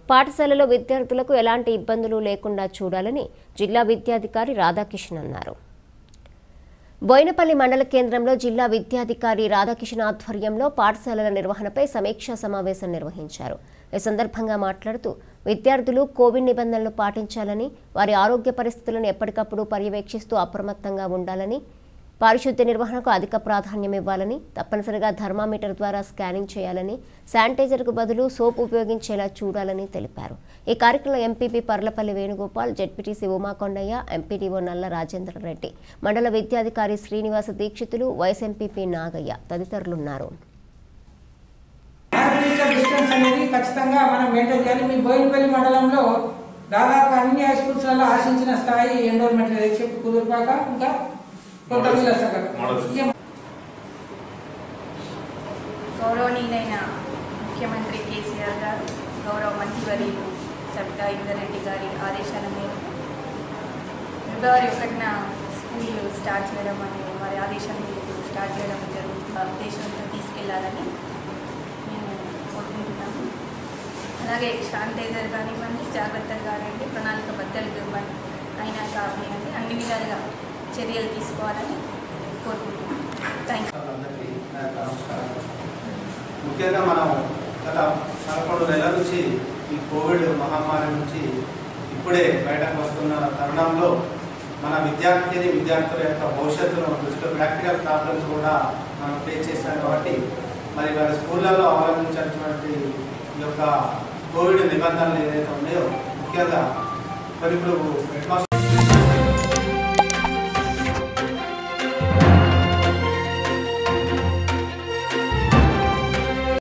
పాఠశాలలో విద్యార్థులకు ఎలాంటి ఇబ్బందులు లేకుండా చూడాలని జిల్లా విద్యాధికారి రాధాకిషన్ అన్నారు బోయినపల్లి మండల కేంద్రంలో జిల్లా విద్యాధికారి రాధాకిషన్ ఆధ్వర్యంలో పాఠశాలల నిర్వహణపై సమీక్షా సమావేశం నిర్వహించారు ఈ సందర్భంగా మాట్లాడుతూ విద్యార్థులు కోవిడ్ నిబంధనలు పాటించాలని వారి ఆరోగ్య పరిస్థితులను ఎప్పటికప్పుడు పర్యవేక్షిస్తూ అప్రమత్తంగా ఉండాలని పారిశుద్ధ్య నిర్వహణకు అధిక ప్రాధాన్యం ఇవ్వాలని తప్పనిసరిగా థర్మామీటర్ ద్వారా స్కానింగ్ చేయాలని శానిటైజర్కు బదులు సోప్ ఉపయోగించేలా చూడాలని తెలిపారు ఈ కార్యక్రమంలో MPP Parlapalli Venugopal ZPTC Uma Kondaiah MPDO నల్ల రాజేంద్ర రెడ్డి మండల విద్యాధికారి Srinivasa Dikshitulu vice MPP Nagaiah తదితరులున్నారు organiser distance అనేది ఖచ్చితంగా మనం మెయింటైన్ చేయాలి మీ బోయినపల్లి మండలంలో దాదాపు అన్ని హై స్కూల్స్లలో ఆశించిన స్థాయి ఎన్రోల్మెంట్ లేదు ఎక్సెప్ట్ కుదురుపాక ఇంకా కొంత గౌరవనీయులైన ముఖ్యమంత్రి కేసీఆర్ గారు గౌరవ మంత్రివర్యులు సబితా ఇందరెడ్డి గారి ఆదేశాల మేరకు ఫిబ్రవరి ఒకటిన స్కూల్ స్టార్ట్ చేయడం అనేది వారి ఆదేశాల మేరకు స్టార్ట్ చేయడం జరుగుతుంది ఆ ఉద్దేశంతో తీసుకెళ్లాలని మేము కోరుకుంటున్నాము అలాగే శానిటైజర్ కానివ్వండి జాగ్రత్తగా కానివ్వండి ప్రణాళికబద్ధంగా ఇవ్వండి అయినా కానివ్వండి అన్ని విధాలుగా చర్యలు తీసుకోవాలని కోరుకుంటున్నాం థ్యాంక్ యూ అందరికీ నా యొక్క నమస్కారాలు ముఖ్యంగా మనం గత పదకొండు నెలల నుంచి ఈ కోవిడ్ మహమ్మారి నుంచి ఇప్పుడే బయటకు వస్తున్న తరుణంలో మన విద్యార్థిని విద్యార్థుల యొక్క భవిష్యత్తును దృష్టిలో ప్రాక్టికల్ ప్రాబ్లమ్స్ కూడా మనం ఫేస్ చేస్తాం కాబట్టి మరి వారి స్కూళ్ళల్లో అవలంబించినటువంటి ఈ యొక్క కోవిడ్ నిబంధనలు ఏదైతే ఉన్నాయో ముఖ్యంగా మరి ఇప్పుడు హెడ్ మాస్టర్